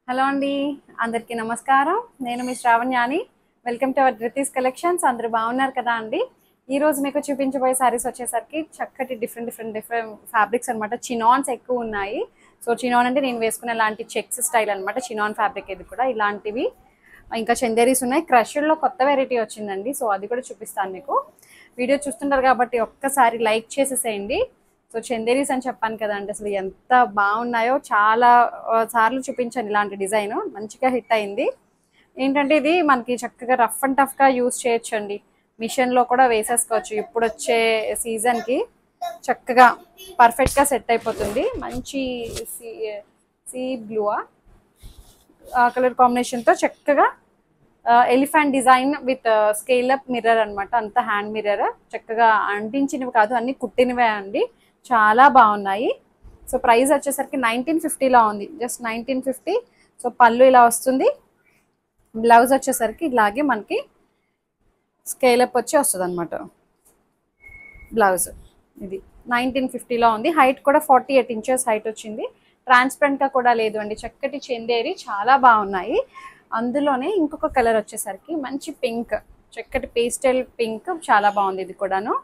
hello అండి అందరికీ నమస్కారం నేను మీ శ్రావణ్యాని welcome to our Dhruthi's collections అందరూ బాగున్నారు కదా అండి ఈ రోజు మీకు చూపించబోయే సారీస్ వచ్చేసరికి చక్కటి డిఫరెంట్ డిఫరెంట్ డిఫరెంట్ ఫ్యాబ్రిక్స్ అనమాట చినాన్స్ ఎక్కువ ఉన్నాయి సో చినాన్ అంటే నేను వేసుకునే లాంటి చెక్స్ స్టైల్ అనమాట చినాన్ ఫ్యాబ్రిక్ ఇది కూడా ఇలాంటివి ఇంకా చందేరీస్ ఉన్నాయి క్రష్లో కొత్త వెరైటీ వచ్చిందండి సో అది కూడా చూపిస్తాను మీకు వీడియో చూస్తుంటారు కాబట్టి ఒక్కసారి లైక్ చేసేసేయండి సో చందేరీస్ అని చెప్పాను కదండి అసలు ఎంత బాగున్నాయో చాలా ఆ, సార్లు చూపించాను ఇలాంటి డిజైన్ మంచిగా హిట్ అయింది ఏంటంటే ఇది మనకి చక్కగా రఫ్ అండ్ టఫ్గా యూస్ చేయొచ్చు అండి మిషన్లో కూడా వేసేసుకోవచ్చు ఇప్పుడు వచ్చే సీజన్కి చక్కగా పర్ఫెక్ట్గా సెట్ అయిపోతుంది మంచి సీ సీ బ్లూవా ఆ కలర్ కాంబినేషన్తో చక్కగా elephant design with scale up mirror అనమాట అంత హ్యాండ్ మిర్రర్ చక్కగా అంటించినవి కాదు అన్ని కుట్టినవే అండి చాలా బాగున్నాయి సో ప్రైస్ వచ్చేసరికి నైన్టీన్ ఫిఫ్టీలో ఉంది జస్ట్ నైన్టీన్ ఫిఫ్టీ సో పళ్ళు ఇలా వస్తుంది బ్లౌజ్ వచ్చేసరికి ఇలాగే మనకి స్కేల్ అప్ వచ్చి వస్తుంది అనమాట బ్లౌజ్ ఇది నైన్టీన్ ఫిఫ్టీలో ఉంది హైట్ కూడా ఫార్టీ ఎయిట్ ఇంచెస్ హైట్ వచ్చింది ట్రాన్స్పరెంట్గా కూడా లేదు అండి చక్కటి చెందేరి చాలా బాగున్నాయి అందులోనే ఇంకొక కలర్ వచ్చేసరికి మంచి పింక్ చక్కటి పేస్టల్ పింక్ చాలా బాగుంది ఇది కూడాను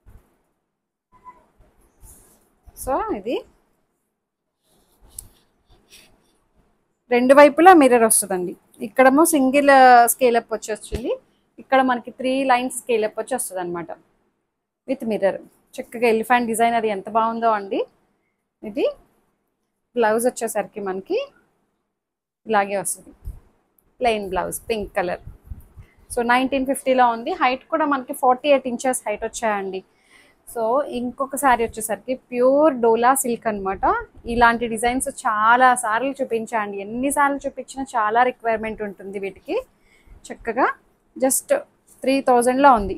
సో ఇది రెండు వైపులా మిర్రర్ వస్తుందండి ఇక్కడేమో సింగిల్ స్కేలప్ వచ్చి వచ్చింది ఇక్కడ మనకి త్రీ లైన్స్ స్కేలప్ వచ్చి వస్తుంది అనమాట విత్ మిర్రర్ చక్కగా ఎలిఫెంట్ డిజైన్ అది ఎంత బాగుందో అండి ఇది బ్లౌజ్ వచ్చేసరికి మనకి ఇలాగే వస్తుంది plain blouse pink colour so nineteen ఫిఫ్టీలో ఉంది హైట్ కూడా మనకి ఫార్టీ ఎయిట్ ఇంచెస్ హైట్ వచ్చాయండి సో ఇంకొక సారీ వచ్చేసరికి ప్యూర్ డోలా సిల్క్ అనమాట ఇలాంటి డిజైన్స్ చాలా సార్లు చూపించండి ఎన్నిసార్లు చూపించినా చాలా రిక్వైర్మెంట్ ఉంటుంది వీటికి చక్కగా జస్ట్ త్రీ థౌజండ్లో ఉంది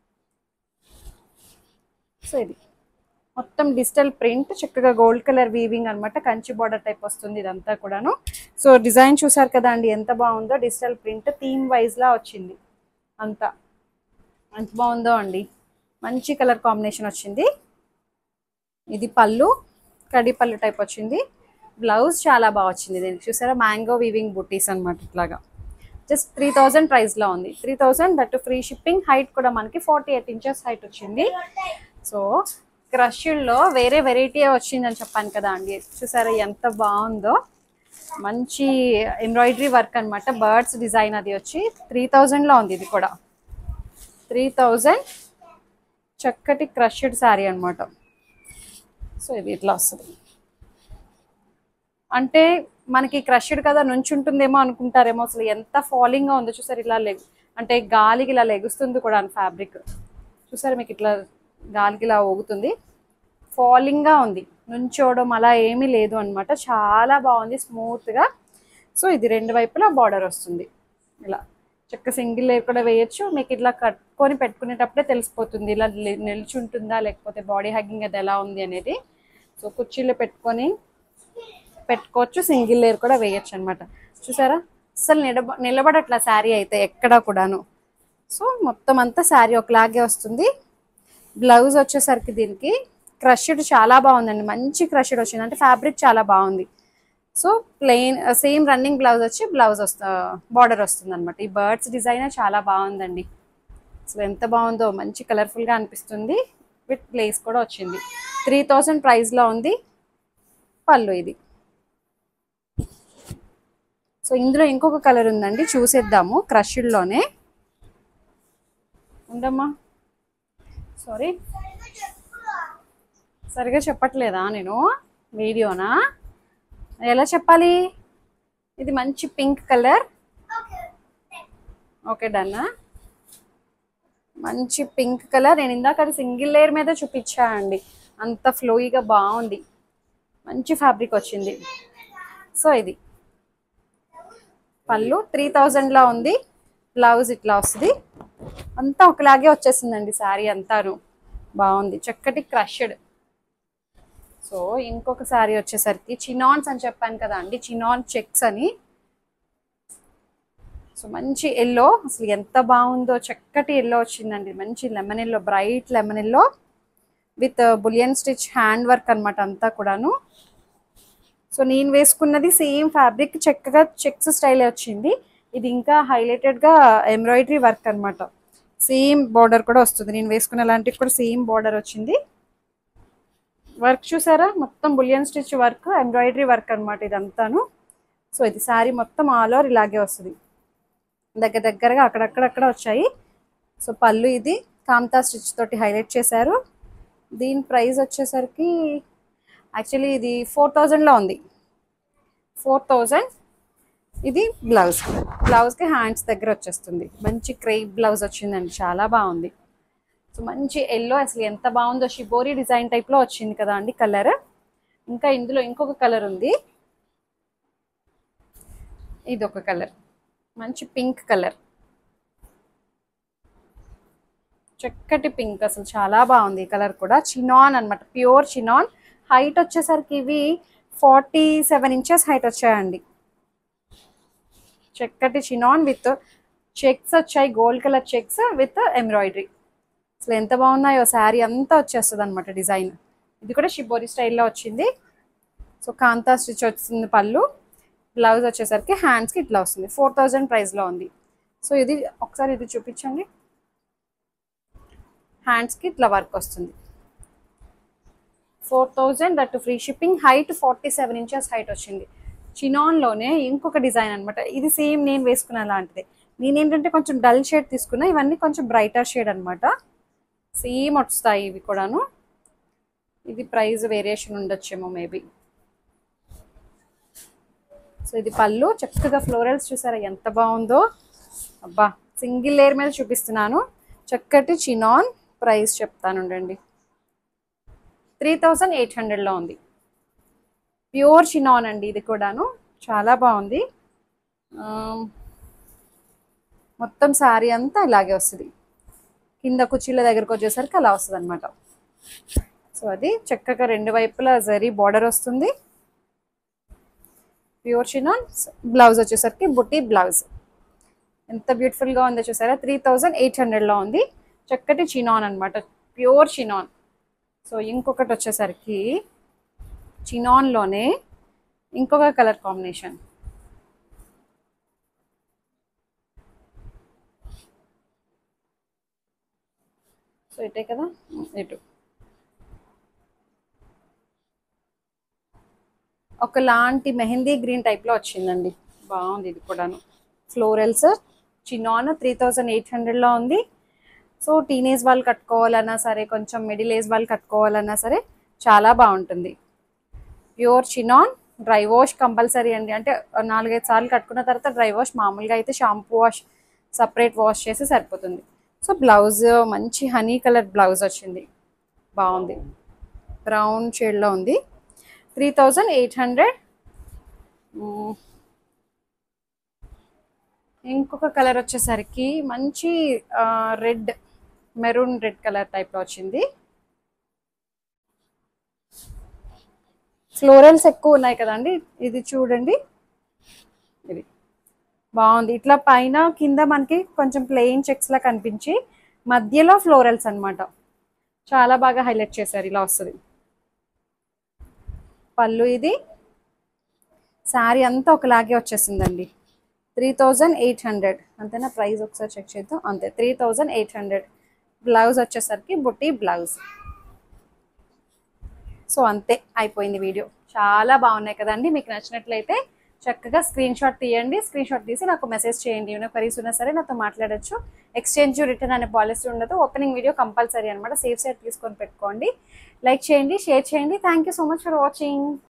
సో ఇది మొత్తం డిజిటల్ ప్రింట్ చక్కగా గోల్డ్ కలర్ వీవింగ్ అనమాట కంచి బార్డర్ టైప్ వస్తుంది ఇదంతా కూడాను సో డిజైన్ చూసారు కదా అండి ఎంత బాగుందో డిజిటల్ ప్రింట్ థీమ్ వైజ్లా వచ్చింది అంతా ఎంత బాగుందో అండి మంచి కలర్ కాంబినేషన్ వచ్చింది ఇది పళ్ళు కడి పళ్ళు టైప్ వచ్చింది బ్లౌజ్ చాలా బాగా వచ్చింది దీనికి చూసారా మ్యాంగో వీవింగ్ బుటీస్ అనమాట ఇట్లాగా జస్ట్ త్రీ థౌజండ్ ప్రైస్లో ఉంది three thousand that free shipping height కూడా మనకి ఫార్టీ ఎయిట్ ఇంచెస్ హైట్ వచ్చింది సో క్రష్లో వేరే వెరైటీ వచ్చిందని చెప్పాను కదా అండి చూసారా ఎంత బాగుందో మంచి ఎంబ్రాయిడరీ వర్క్ అనమాట బర్డ్స్ డిజైన్ అది వచ్చి త్రీ థౌజండ్లో ఉంది ఇది కూడా త్రీ థౌజండ్ చక్కటి క్రష్డ్ శారీ అనమాట సో ఇది ఇట్లా వస్తుంది అంటే మనకి క్రష్డ్ కదా నుంచుంటుందేమో అనుకుంటారేమో అసలు ఎంత ఫాలింగ్గా ఉందో చూసారు ఇలా లెగ్ అంటే గాలికి ఇలా లెగుస్తుంది కూడా ఫ్యాబ్రిక్ చూసారు మీకు ఇట్లా గాలికి ఇలా ఊగుతుంది ఫాలింగ్గా ఉంది నుంచోవడం అలా ఏమీ లేదు అనమాట చాలా బాగుంది స్మూత్గా సో ఇది రెండు వైపులా బార్డర్ వస్తుంది ఇలా చక్క సింగిల్ లేయర్ కూడా వేయచ్చు మీకు ఇట్లా కట్టుకొని పెట్టుకునేటప్పుడే తెలిసిపోతుంది ఇలా లే- నిల్చుంటుందా లేకపోతే బాడీ హగ్గింగ్ అది ఎలా ఉంది అనేది సో కుర్చీలో పెట్టుకొని పెట్టుకోవచ్చు సింగిల్ లేయర్ కూడా వేయచ్చు అనమాట చూసారా అసలు నిలబ నిలబడట్లా శారీ అయితే ఎక్కడా కూడాను సో మొత్తం అంతా శారీ ఒకలాగే వస్తుంది బ్లౌజ్ వచ్చేసరికి దీనికి క్రష్డ్ చాలా బాగుందండి మంచి క్రష్డ్ వచ్చింది అంటే ఫ్యాబ్రిక్ చాలా బాగుంది so plain same running blouse వచ్చి బ్లౌజ్ వస్తా బార్డర్ వస్తుంది అనమాట ఈ బర్డ్స్ డిజైన్ చాలా బాగుందండి అసలు ఎంత బాగుందో మంచి కలర్ఫుల్గా అనిపిస్తుంది విత్ లేస్ కూడా వచ్చింది త్రీ థౌజండ్ ప్రైస్లో ఉంది పళ్ళు ఇది సో ఇందులో ఇంకొక కలర్ ఉందండి చూసేద్దాము క్రష్డ్లోనే ఉండమ్మా సారీ సరిగా చెప్పట్లేదా నేను వీడియోనా ఎలా చెప్పాలి ఇది మంచి పింక్ కలర్ ఓకే డన్ మంచి పింక్ కలర్ నేను ఇందాక అది సింగిల్ లేయర్ మీద చూపించా అండి అంత ఫ్లోయిగా బాగుంది మంచి ఫ్యాబ్రిక్ వచ్చింది సో ఇది పళ్ళు త్రీ థౌజండ్లో ఉంది బ్లౌజ్ ఇట్లా వస్తుంది అంతా ఒకలాగే వచ్చేసిందండి శారీ అంతాను బాగుంది చక్కటి క్రష్డ్ సో ఇంకొక శారీ వచ్చేసరికి చినాన్స్ అని చెప్పాను కదా అండి చినాన్ చెక్స్ అని సో మంచి ఎల్లో అసలు ఎంత బాగుందో చక్కటి ఎల్లో వచ్చిందండి మంచి lemon yellow bright lemon yellow with bullion stitch hand work అనమాట అంతా కూడాను సో నేను వేసుకున్నది సేమ్ ఫ్యాబ్రిక్ చక్కగా చెక్స్ స్టైల్ వచ్చింది ఇది ఇంకా హైలైటెడ్గా ఎంబ్రాయిడరీ వర్క్ అన్నమాట సేమ్ బార్డర్ కూడా వస్తుంది నేను వేసుకున్న లాంటివి కూడా సేమ్ బార్డర్ వచ్చింది వర్క్ చూసారా మొత్తం bullion stitch work embroidery work అన్నమాట ఇదంతాను సో ఇది శారీ మొత్తం ఆల్ ఓవర్ ఇలాగే వస్తుంది దగ్గర దగ్గరగా అక్కడక్కడక్కడ వచ్చాయి సో పళ్ళు ఇది కాంతా స్టిచ్ తోటి హైలైట్ చేశారు దీని ప్రైస్ వచ్చేసరికి యాక్చువల్లీ ఇది ఫోర్ థౌజండ్లో ఉంది ఫోర్ థౌజండ్ ఇది బ్లౌజ్ బ్లౌజ్కి హ్యాండ్స్ దగ్గర వచ్చేస్తుంది మంచి క్రేప్ బ్లౌజ్ వచ్చిందండి చాలా బాగుంది సో మంచి ఎల్లో అసలు ఎంత బాగుందో షిబోరి డిజైన్ టైప్లో వచ్చింది కదా అండి కలర్ ఇంకా ఇందులో ఇంకొక కలర్ ఉంది ఇది ఒక కలర్ మంచి పింక్ కలర్ చక్కటి పింక్ అసలు చాలా బాగుంది ఈ కలర్ కూడా చినాన్ అన్నమాట ప్యూర్ చినాన్ హైట్ వచ్చేసరికి ఇవి ఫార్టీ సెవెన్ ఇంచెస్ హైట్ వచ్చాయండి చక్కటి చినాన్ విత్ చెక్స్ వచ్చాయి gold colour checks with embroidery అసలు ఎంత బాగున్నాయో శారీ అంతా వచ్చేస్తుంది అనమాట డిజైన్ ఇది కూడా షిబోరి స్టైల్లో వచ్చింది సో కాంతా స్టిచ్ వచ్చింది పళ్ళు బ్లౌజ్ వచ్చేసరికి హ్యాండ్స్కి ఇట్లా వస్తుంది ఫోర్ థౌజండ్ ప్రైస్లో ఉంది సో ఇది ఒకసారి ఇది చూపించండి హ్యాండ్స్కి ఇట్లా వర్క్ వస్తుంది four thousand that free shipping height forty seven inches height వచ్చింది చినాన్లోనే ఇంకొక డిజైన్ అనమాట ఇది సేమ్ నేను వేసుకున్న లాంటిదే నేను ఏంటంటే కొంచెం డల్ షేడ్ తీసుకున్నా ఇవన్నీ కొంచెం బ్రైటర్ షేడ్ అనమాట సేమ్ వస్తాయి ఇవి కూడాను ఇది ప్రైస్ వేరియేషన్ ఉండొచ్చేమో మేబీ సో ఇది పళ్ళు చక్కగా ఫ్లోరల్స్ చూసారా ఎంత బాగుందో అబ్బా సింగిల్ లేయర్ మీద చూపిస్తున్నాను చక్కటి చినాన్ ప్రైస్ చెప్తాను ఉండండి త్రీ థౌజండ్ ఎయిట్ హండ్రెడ్లో ఉంది ప్యూర్ చినాన్ అండి ఇది కూడాను చాలా బాగుంది ఆ, మొత్తం శారీ అంతా ఇలాగే వస్తుంది కింద కుర్చీల దగ్గరకు వచ్చేసరికి అలా వస్తుంది అనమాట సో అది చక్కగా రెండు వైపులా జరీ బార్డర్ వస్తుంది ప్యూర్ చినాన్ బ్లౌజ్ వచ్చేసరికి బుట్టి బ్లౌజ్ ఎంత బ్యూటిఫుల్గా ఉందో చూసారా త్రీ థౌజండ్ ఎయిట్ హండ్రెడ్లో ఉంది చక్కటి చినాన్ అనమాట ప్యూర్ చినాన్ సో ఇంకొకటి వచ్చేసరికి చినాన్లోనే ఇంకొక కలర్ కాంబినేషన్ సో ఇటే కదా ఇటు ఒకలాంటి మెహందీ గ్రీన్ టైప్లో వచ్చిందండి బాగుంది ఇది కూడాను florals chinon three thousand eight హండ్రెడ్లో ఉంది సో టీనేజ్ వాళ్ళు కట్టుకోవాలన్నా సరే కొంచెం మిడిల్ ఏజ్ వాళ్ళు కట్టుకోవాలన్నా సరే చాలా బాగుంటుంది pure chinon dry wash compulsory అండి అంటే నాలుగైదు సార్లు కట్టుకున్న తర్వాత డ్రై వాష్ మామూలుగా అయితే షాంపూ వాష్ సపరేట్ వాష్ చేసి సరిపోతుంది సో బ్లౌజ్ మంచి హనీ కలర్ బ్లౌజ్ వచ్చింది బాగుంది బ్రౌన్ షేడ్లో ఉంది త్రీ థౌజండ్ ఎయిట్ హండ్రెడ్ ఇంకొక కలర్ వచ్చేసరికి మంచి రెడ్ మెరూన్ రెడ్ కలర్ టైప్లో వచ్చింది ఫ్లోరల్స్ ఎక్కువ ఉన్నాయి కదండి ఇది చూడండి ఇది బాగుంది ఇట్లా పైన కింద మనకి కొంచెం ప్లెయిన్ చెక్స్ లా కనిపించి మధ్యలో ఫ్లోరల్స్ అన్నమాట చాలా బాగా హైలైట్ చేశారు ఇలా వస్తుంది పళ్ళు ఇది శారీ అంతా ఒకలాగే వచ్చేసిందండి త్రీ థౌజండ్ ఎయిట్ హండ్రెడ్ అంతేనా ప్రైస్ ఒకసారి చెక్ చేద్దాం అంతే three thousand eight hundred blouse వచ్చేసరికి బుట్టి బ్లౌజ్ సో అంతే అయిపోయింది వీడియో చాలా బాగున్నాయి కదండి మీకు నచ్చినట్లయితే చక్కగా స్క్రీన్ షాట్ తీయండి స్క్రీన్ షాట్ తీసి నాకు మెసేజ్ చేయండి ఏమైనా క్వరీస్ ఉన్నా సరే నాతో మాట్లాడొచ్చు ఎక్స్చేంజ్ రిటర్న్ అనే పాలసీ ఉండదు ఓపెనింగ్ వీడియో కంపల్సరీ అనమాట సేఫ్ సైడ్ తీసుకొని పెట్టుకోండి లైక్ చేయండి షేర్ చేయండి thank you so much for watching